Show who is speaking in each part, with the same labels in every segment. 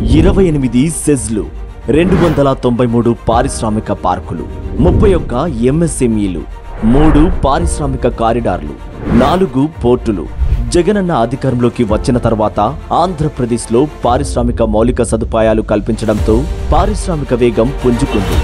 Speaker 1: ఇరవై ఎనిమిది సెజ్లు రెండు వందల తొంభై మూడు పారిశ్రామిక పార్కులు ముప్పై ఒక్క ఎంఎస్ఎంఈలు మూడు పారిశ్రామిక కారిడార్లు నాలుగు పోర్టులు జగనన్న అధికారంలోకి వచ్చిన తర్వాత ఆంధ్రప్రదేశ్లో పారిశ్రామిక మౌలిక సదుపాయాలు కల్పించడంతో పారిశ్రామిక వేగం పుంజుకుంది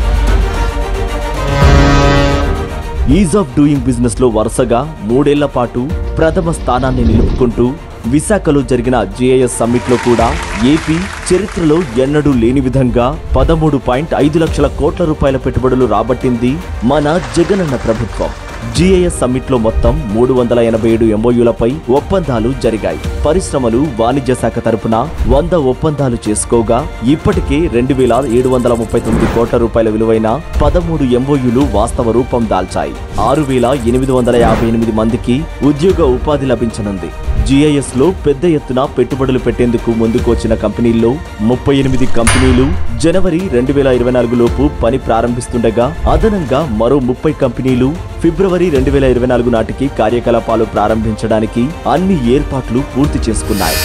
Speaker 1: ఈజ్ ఆఫ్ డూయింగ్ బిజినెస్ లో వరుసగా మూడేళ్ల పాటు ప్రథమ స్థానాన్ని నిలుపుకుంటూ విశాఖలో జరిగిన జిఐఎస్ సమ్మిట్ లో కూడా ఏపీ చరిత్రలో ఎన్నడూ లేని విధంగా పదమూడు పాయింట్ ఐదు లక్షల కోట్ల రూపాయల పెట్టుబడులు రాబట్టింది మన జగనన్న ప్రభుత్వం జిఐఎస్ సమ్మిట్ లో మొత్తం మూడు వందల ఎనభై ఏడు ఎంఓయూలపై ఒప్పందాలు జరిగాయి పరిశ్రమలు వాణిజ్య శాఖ తరపున వంద ఒప్పందాలు చేసుకోగా ఇప్పటికే రెండు వేల ఏడు వందల ముప్పై తొమ్మిది కోట్ల రూపాయల విలువైన పదమూడు ఎంఓయూలు వాస్తవ రూపం దాల్చాయి ఆరు వేల ఎనిమిది వందల యాభై ఎనిమిది మందికి ఉద్యోగ ఉపాధి లభించనుంది జిఐఎస్ లో పెద్ద ఎత్తున పెట్టుబడులు పెట్టేందుకు ముందుకు వచ్చిన కంపెనీల్లో ముప్పై ఎనిమిది కంపెనీలు జనవరి రెండు వేల ఇరవై నాలుగు లోపు పని ప్రారంభిస్తుండగా అదనంగా మరో ముప్పై కంపెనీలు ఫిబ్రవరి రెండు వేల ఇరవై నాలుగు నాటికి కార్యకలాపాలు ప్రారంభించడానికి అన్ని ఏర్పాట్లు పూర్తి చేసుకున్నాయి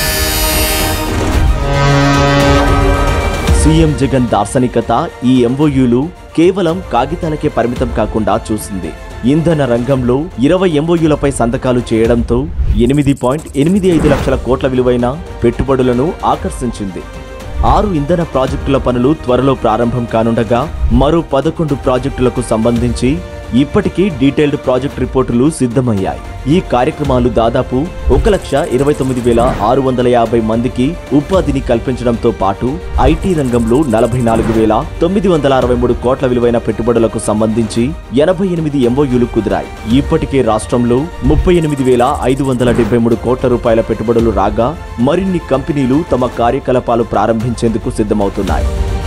Speaker 1: సీఎం జగన్ దార్శనికత ఈ ఎంఓయూలు కేవలం కాగితాలకే పరిమితం కాకుండా చూసింది ఇంధన రంగంలో ఇరవై ఎంఓయూలపై సంతకాలు చేయడంతో ఎనిమిది పాయింట్ ఎనిమిది ఐదు లక్షల కోట్ల విలువైన పెట్టుబడులను ఆకర్షించింది ఆరు ఇంధన ప్రాజెక్టుల పనులు త్వరలో ప్రారంభం కానుండగా మరో పదకొండు ప్రాజెక్టులకు సంబంధించి ఇప్పటికీ డీటెయిల్డ్ ప్రాజెక్ట్ రిపోర్టులు సిద్ధమయ్యాయి ఈ కార్యక్రమాలు దాదాపు ఒక లక్ష ఇరవై తొమ్మిది వేల ఆరు వందల యాభై మందికి ఉపాధిని కల్పించడంతో పాటు ఐటీ రంగంలో నలభై నాలుగు వేల తొమ్మిది వందల అరవై మూడు కోట్ల విలువైన పెట్టుబడులకు సంబంధించి ఎనభై ఎనిమిది ఎంఓయూలు కుదిరాయి ఇప్పటికే రాష్ట్రంలో ముప్పై ఎనిమిది వేల ఐదు వందల డెబ్బై మూడు కోట్ల రూపాయల పెట్టుబడులు రాగా మరిన్ని కంపెనీలు తమ కార్యకలాపాలు ప్రారంభించేందుకు సిద్ధమవుతున్నాయి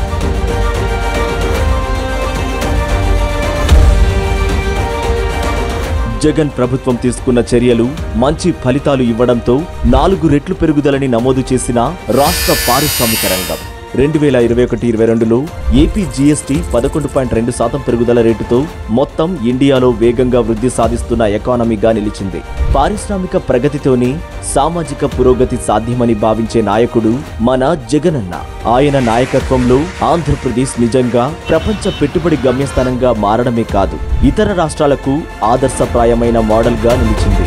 Speaker 1: జగన్ ప్రభుత్వం తీసుకున్న చర్యలు మంచి ఫలితాలు ఇవ్వడంతో నాలుగు రెట్లు పెరుగుదలని నమోదు చేసిన రాష్ట్ర పారిశ్రామిక రంగం రెండు వేల ఇరవై ఒకటి ఇరవై రెండులో ఏపీ జీఎస్టీ పదకొండు పాయింట్ రెండు శాతం పెరుగుదల రేటుతో మొత్తం ఇండియాలో వేగంగా వృద్ధి సాధిస్తున్న ఎకానమీగా నిలిచింది పారిశ్రామిక ప్రగతితోనే సామాజిక పురోగతి సాధ్యమని భావించే నాయకుడు మన జగనన్న ఆయన నాయకత్వంలో ఆంధ్రప్రదేశ్ నిజంగా ప్రపంచ పెట్టుబడి గమ్యస్థానంగా మారడమే కాదు ఇతర రాష్ట్రాలకు ఆదర్శప్రాయమైన మోడల్గా నిలిచింది